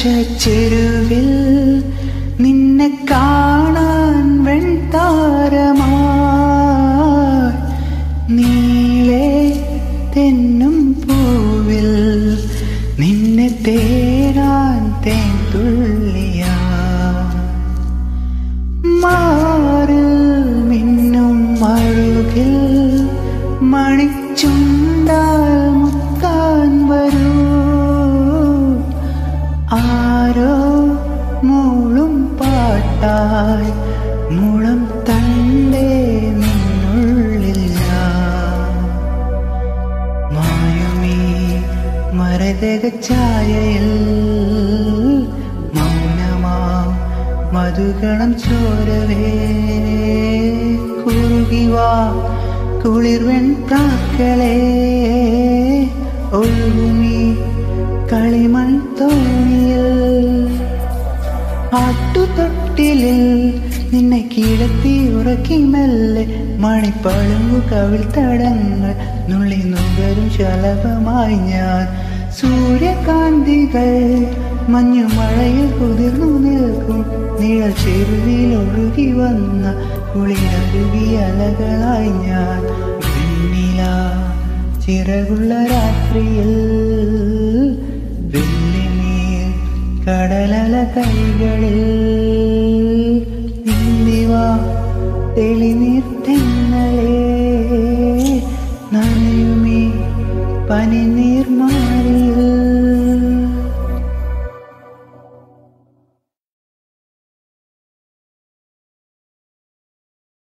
ആകാശച്ചെരുവിൽ നിന്നെ കാണാൻ വെൺതാരമാ നീളെ തെന്നും പൂവിൽ നിന്നെ തേടാൻ തേൻ തുള്ളിയാ മാറിൽ മിന്നും മഴുകിൽ മണിച്ചുണ്ടാൽ മുത്താൻ വരൂ ആരോ മൂളും പാട്ടായി മുളം തണ്ടേ നിന്നുള്ളില്ല മായുമീ മരതക ഛായയിൽ മൗനമാം മധുഗണം ചോരവേ കുറുകിവാ കുളിർവെൺ പ്രാക്കളെ ഒഴുകുമീ കളിമൺ തോണിയിൽ ആട്ടുതൊട്ടിലിൽ നിന്നെ കിടത്തി ഉറക്കി മെല്ലെ മണിപ്പളുങ്കു കവിൾ തടങ്ങൾ നുള്ളി നുകരും ശലഭമായി ഞാൻ സൂര്യകാന്തികൾ മഞ്ഞുമഴയിൽ കുതിർന്നു നിൽക്കും നിഴൽ ചെരുവിൽ ഒഴുകി വന്ന കുളിരരുവി അലകളായി ഞാൻ വെണ്ണില ചിറകുള്ള രാത്രിയിൽ വെള്ളിനീർ കടലല കൈകളിൽ ഇന്ദിവ തെളിനീർ